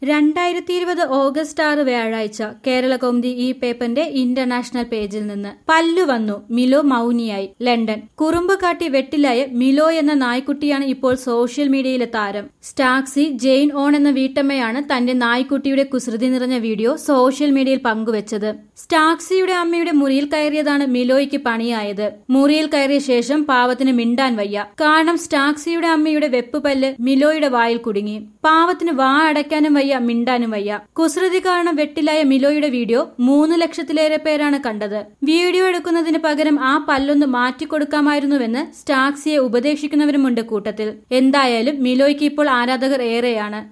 രണ്ടായിരത്തി ഇരുപത് ഓഗസ്റ്റ് ആറ് വ്യാഴാഴ്ച കേരള കൗമുദി ഈ പേപ്പറിന്റെ ഇന്റർനാഷണൽ പേജിൽ നിന്ന് പല്ലു വന്നു മിലോ മൗനിയായി ലണ്ടൻ കുറുമ്പ് കാട്ടി വെട്ടിലായ മിലോ എന്ന നായ്ക്കുട്ടിയാണ് ഇപ്പോൾ സോഷ്യൽ മീഡിയയിലെ താരം സ്റ്റാക്സി ജെയിൻ ഓൺ എന്ന വീട്ടമ്മയാണ് തന്റെ നായ്ക്കുട്ടിയുടെ കുസൃതി നിറഞ്ഞ വീഡിയോ സോഷ്യൽ മീഡിയയിൽ പങ്കുവച്ചത് സ്റ്റാക്സിയുടെ അമ്മയുടെ മുറിയിൽ കയറിയതാണ് മിലോയ്ക്ക് പണിയായത് മുറിയിൽ കയറിയ ശേഷം പാവത്തിന് മിണ്ടാൻ വയ്യ കാരണം സ്റ്റാക്സിയുടെ അമ്മയുടെ വെപ്പ് പല്ല് മിലോയുടെ വായിൽ കുടുങ്ങി പാവത്തിന് വാ അടയ്ക്കാനും വയ്യ മിണ്ടാനും വയ്യ കുസൃതി കാരണം വെട്ടിലായ മിലോയുടെ വീഡിയോ മൂന്ന് ലക്ഷത്തിലേറെ പേരാണ് കണ്ടത് വീഡിയോ എടുക്കുന്നതിന് പകരം ആ പല്ലൊന്ന് മാറ്റിക്കൊടുക്കാമായിരുന്നുവെന്ന് സ്റ്റാക്സിയെ ഉപദേശിക്കുന്നവരുമുണ്ട് കൂട്ടത്തിൽ എന്തായാലും മിലോയ്ക്ക് ഇപ്പോൾ ആരാധകർ ഏറെയാണ്